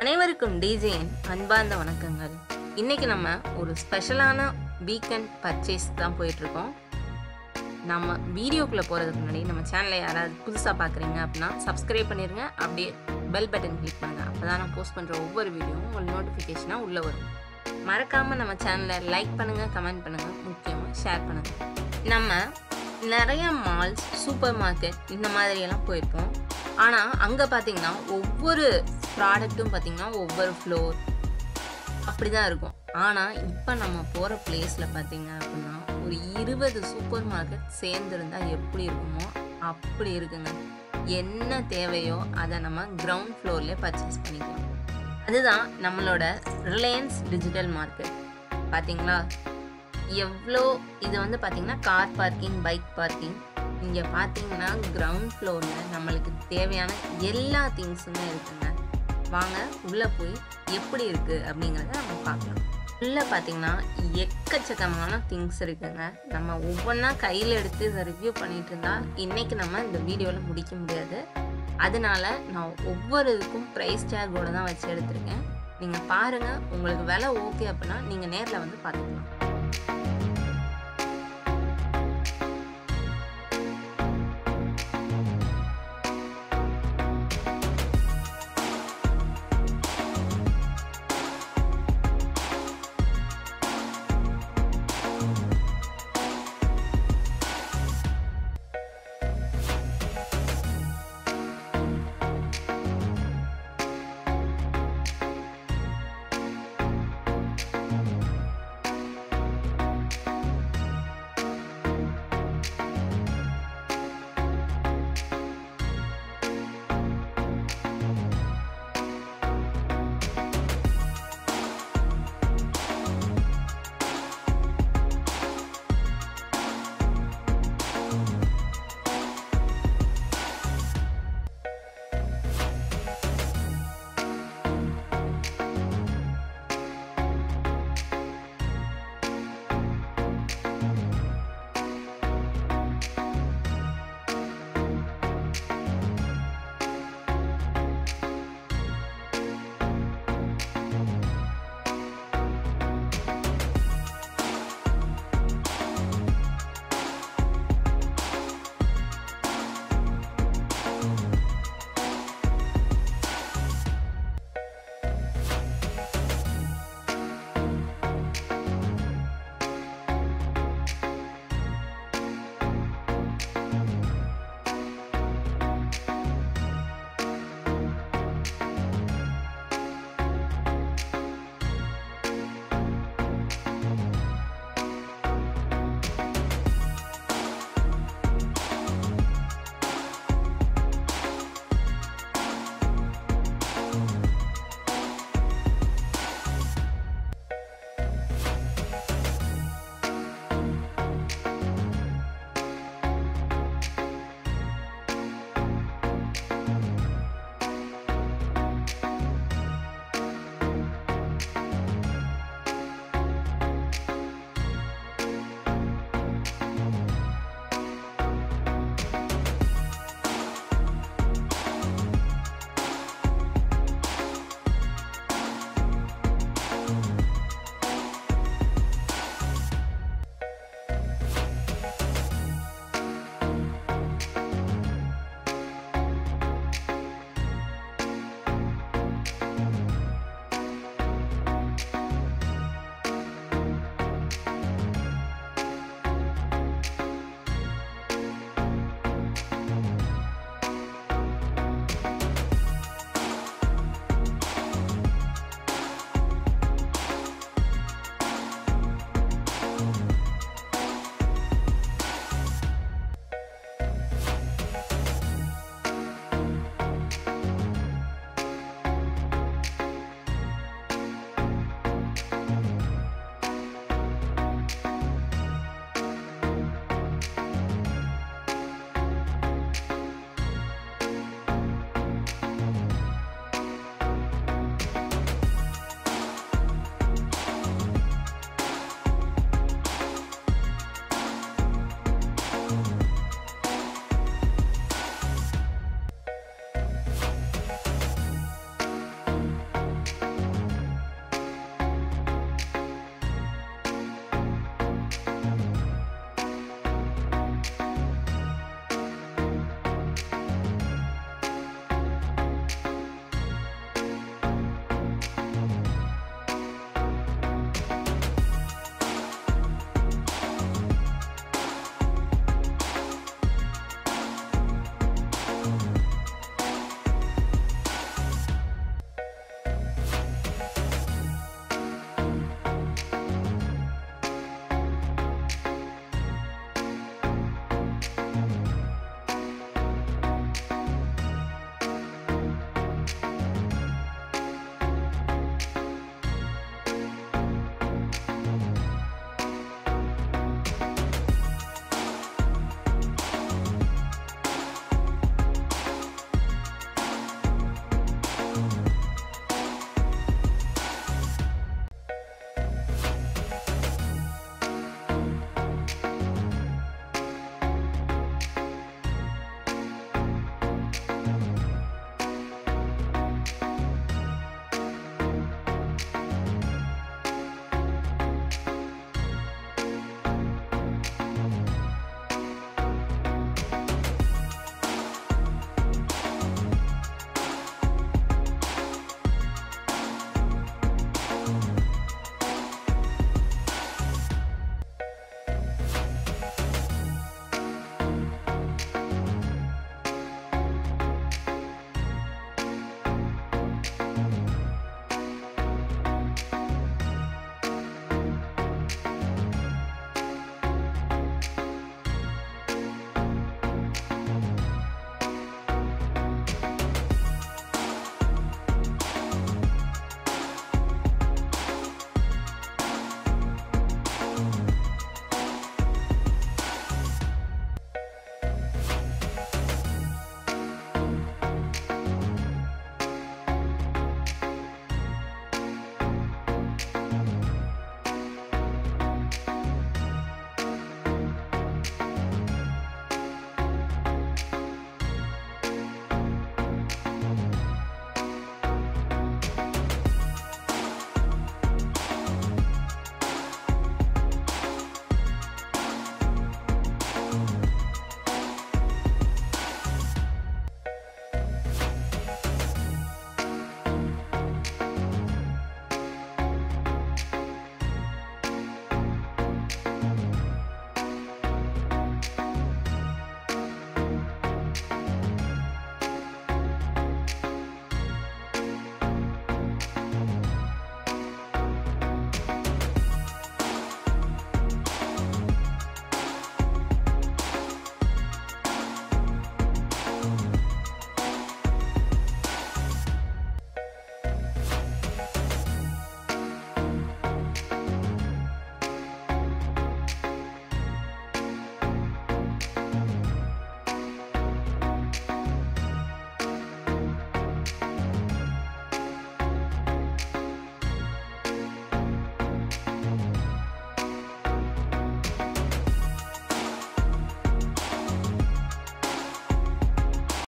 அனைவருக்கும் டிஜேயின் அன்பார்ந்த வணக்கங்கள் இன்னைக்கு நம்ம ஒரு ஸ்பெஷலான வீக்கெண்ட் பர்ச்சேஸ் தான் போயிட்டுருக்கோம் நம்ம வீடியோக்குள்ளே போகிறதுக்கு முன்னாடி நம்ம சேனலை யாராவது புதுசாக பார்க்குறீங்க அப்படின்னா சப்ஸ்கிரைப் பண்ணிடுங்க அப்படியே பெல் பட்டன் கிளிக் பண்ணுங்க அப்போ தான் நான் போஸ்ட் பண்ணுற ஒவ்வொரு வீடியோவும் உங்களுக்கு நோட்டிஃபிகேஷனாக உள்ளே வரும் மறக்காமல் நம்ம சேனலை லைக் பண்ணுங்கள் கமெண்ட் பண்ணுங்கள் முக்கியமாக ஷேர் பண்ணுங்கள் நம்ம நிறைய மால்ஸ் சூப்பர் மார்க்கெட் இந்த மாதிரியெல்லாம் போயிருப்போம் ஆனால் அங்கே பார்த்தீங்கன்னா ஒவ்வொரு ப்ராடக்ட்டும் பார்த்தீங்கன்னா ஒவ்வொரு ஃப்ளோர் அப்படி தான் இருக்கும் ஆனால் இப்போ நம்ம போகிற பிளேஸில் பார்த்தீங்க அப்படின்னா ஒரு இருபது சூப்பர் மார்க்கெட் சேர்ந்துருந்தா எப்படி இருக்குமோ அப்படி இருக்குங்க என்ன தேவையோ அதை நம்ம கிரவுண்ட் ஃப்ளோர்லேயே பர்ச்சேஸ் பண்ணிக்கலாம் அதுதான் நம்மளோட ரிலையன்ஸ் டிஜிட்டல் மார்க்கெட் பார்த்தீங்களா எவ்வளோ இது வந்து பார்த்தீங்கன்னா கார் பார்க்கிங் பைக் பார்க்கிங் இங்கே பார்த்தீங்கன்னா கிரவுண்ட் ஃப்ளோரில் நம்மளுக்கு தேவையான எல்லா திங்ஸுமே இருக்குங்க வாங்க உள்ளே போய் எப்படி இருக்குது அப்படிங்கிறத நம்ம பார்க்கலாம் உள்ளே பார்த்தீங்கன்னா எக்கச்சக்கமான திங்ஸ் இருக்குங்க நம்ம ஒவ்வொன்றா கையில் எடுத்து இதை ரிவ்யூ பண்ணிட்டு இருந்தா இன்னைக்கு நம்ம இந்த வீடியோவில் முடிக்க முடியாது அதனால நான் ஒவ்வொரு இதுக்கும் ப்ரைஸ் டேக்கோட தான் வச்சு எடுத்திருக்கேன் நீங்கள் பாருங்கள் உங்களுக்கு விலை ஓகே அப்படின்னா நீங்கள் நேரில் வந்து பார்த்துக்கலாம்